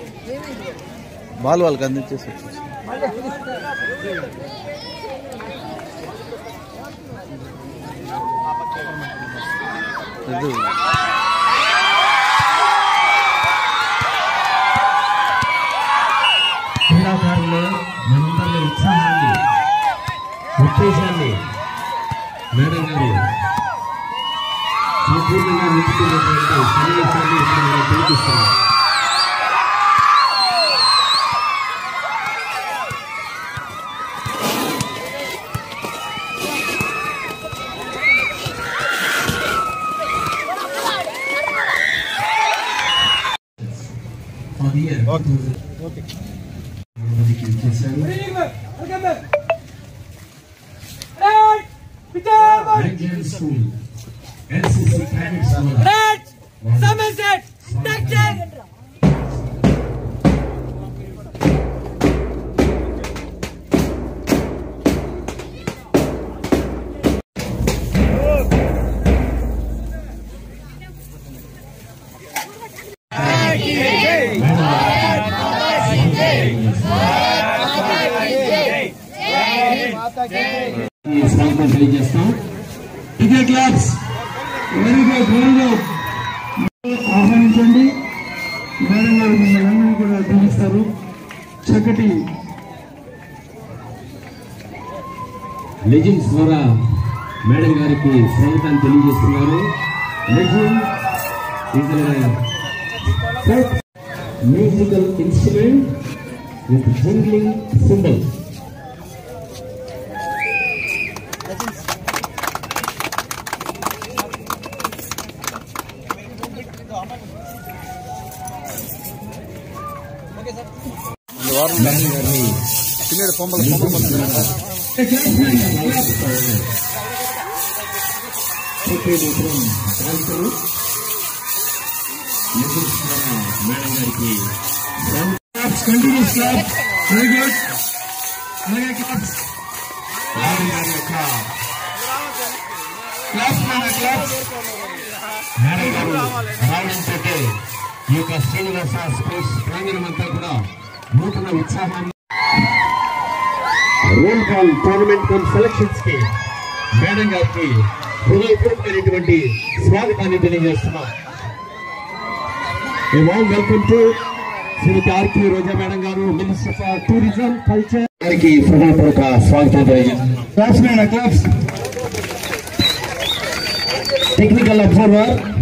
Ball వాళ్ళకి అందించేసి వచ్చేసి ఇది క్రీడాకారులు మనందరిలో ఉత్సాహాన్ని ఉత్తేజాన్ని మేడం గారు సంపూర్ణంగా నింపుతున్నటువంటి సన్నివేశాన్ని ఇప్పుడు మనం తినిపిస్తున్నాం For the year 2000. మనకి ఇచ్చేశారు. Nigerian School, NCC Cadets Award. Somerset! Section! ఈ స్వాగతం తెలియజేస్తాం ticket claps very good very good ఆహ్వానించండి మేడం గారు మిమ్మల్ని కూడా దీవిస్తారు చక్కటి లెజెండ్స్ ద్వారా మేడం గారికి స్వాగతాన్ని తెలియజేస్తున్నారు legend musical instrument with jingling cymbal madam గారిని తినేడు పొమ్మలు పొమ్మలు మేడం గారికి కంటిన్యూస్ క్లాస్ వెరీ గుడ్ అలాగే క్లాస్ మేడం గారి యొక్క క్లాస్ మేడం క్లాస్ మేడం గారు రావడంతో ఈ యొక్క శ్రీనివాస స్పోర్ట్స్ ప్రాంగణం అంతా కూడా నూతన ఉత్సాహాన్ని roll ball tournament cum selections కి మేడం గారికి హృదయపూర్వకమైనటువంటి స్వాగతాన్ని తెలియజేస్తున్నాం A warm welcome to Shrimati RK Roja madam గారు మినిస్టర్ ఫర్ టూరిజం కల్చర్ గారికి హృదయపూర్వక స్వాగతం తెలియజేస్తున్నాం claps madam claps technical observer